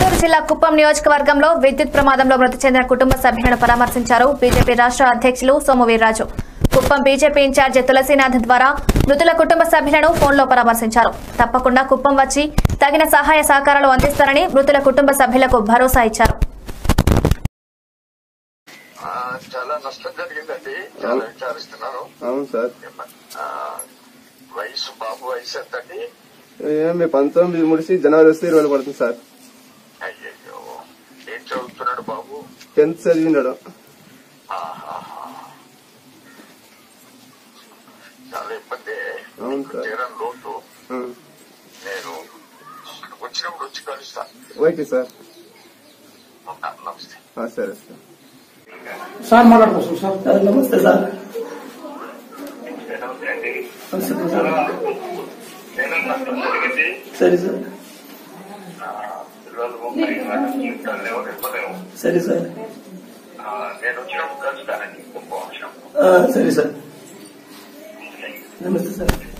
గుంటూరు జిల్లా కుప్పం నియోజకవర్గంలో విద్యుత్ ప్రమాదంలో మృతి చెందిన కుటుంబ సభ్యులను పరామర్శించారు బీజేపీ రాష్ట్ర అధ్యక్షులు సోము వీర్రాజు కుప్పం బీజేపీ ఇన్ఛార్జి తులసీనాథ్ ద్వారా మృతుల కుటుంబ సభ్యులను ఫోన్లో పరామర్శించారు తప్పకుండా కుప్పం వచ్చి తగిన సహాయ సహకారాలు అందిస్తారని మృతుల కుటుంబ సభ్యులకు భరోసా ఇచ్చారు ఆ, చాలా నష్టం జరిగిందండి చాలా విచారిస్తున్నాను అవును సార్ ఆ, వయసు బాబు వయసు ఎంతండి ఏమి పంతొమ్మిది ముడిసి జనవరి వస్తే ఇరవై వేలు పడుతుంది సార్ అయ్యయ్యో ఏం చదువుతున్నాడు బాబు టెన్త్ చదివినాడు ఆహాహా. చాలా ఇబ్బంది అవును సార్. తీరం లోటు ఆ, నేను వచ్చినప్పుడు వచ్చి కలుస్తాను ఓకే సార్ ఉంటాను. నమస్తే ఆ, సరే సార్ సార్ మాట్లాడుకోవచ్చు సార్ సార్ నమస్తే సార్ నమస్తే అండి నమస్తే సార్ నేను నష్టం జరిగింది సరే సార్ ఆ, పిల్లలు ముగ్గురు జీవితాలు లేవు ఇవ్వలేము సరే సార్ ఆ, నేను వచ్చినప్పుడు కలుస్తానండి కుప్పం వచ్చినప్పుడు ఆ, సరే సార్ నమస్తే సార్